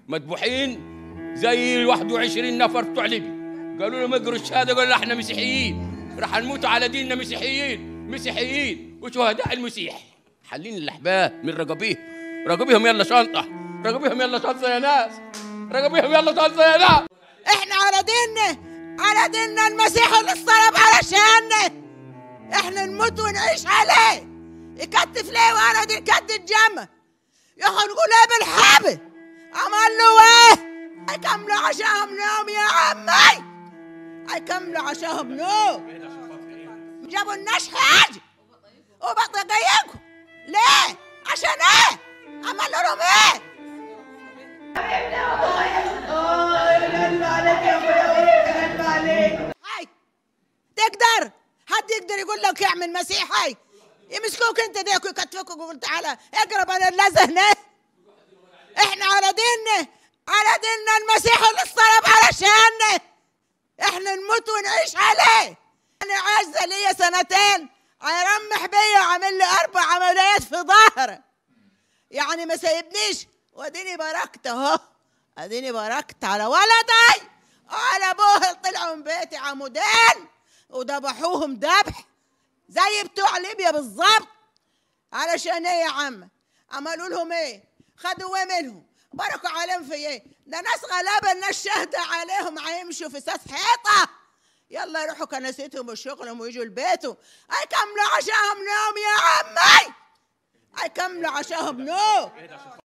مذبوحين زي ال 21 نفر بتوع ليبيا قالوا لهم اقروا الشهاده قالوا احنا مسيحيين راح نموت على ديننا مسيحيين مسيحيين وشهداء المسيح حلين الاحباب من رقبيهم رقبيهم يلا شنطه رقبيهم يلا شنطه يا ناس رقبيهم يلا شنطه يا ناس احنا على ديننا على ديننا المسيح اللي اتصلب علشاننا احنا نموت ونعيش عليه يكتف ليه وانا دي كد الجمة يا اخي نقول ايه بالحبل عمل له ايه هيكملوا عشاهم نوم يا عمي هيكملوا عشاهم نوم جابوا الناس حاجة وبطاقيكم ليه عشان ايه عمل لهم ايه هاي تقدر حد يقدر يقول لك اعمل مسيحي يمسكوك انت ديك ويكتفوك ويقول تعالى اقرب انا اللزه هنا احنا على ديننا على ديننا المسيح اللي اتصلب علشاننا احنا نموت ونعيش عليه انا عاجزه ليا سنتين هيرمح بيا وعامل لي اربع عمليات في ظهري يعني ما سايبنيش واديني باركت اهو اديني باركت على ولدي وعلى ابوه اللي طلعوا من بيتي عمودين وذبحوهم ذبح زي بتوع ليبيا بالظبط علشان ايه يا عم عملوا لهم ايه خدوا ايه منهم باركوا عليهم في ايه ده ناس غلابه الناس شاهده عليهم هيمشوا في ساس حيطه يلا يروحوا كنيستهم وشغلهم ويجوا البيت هيكملوا عشاهم نوم يا عمي هيكملوا عشاهم نوم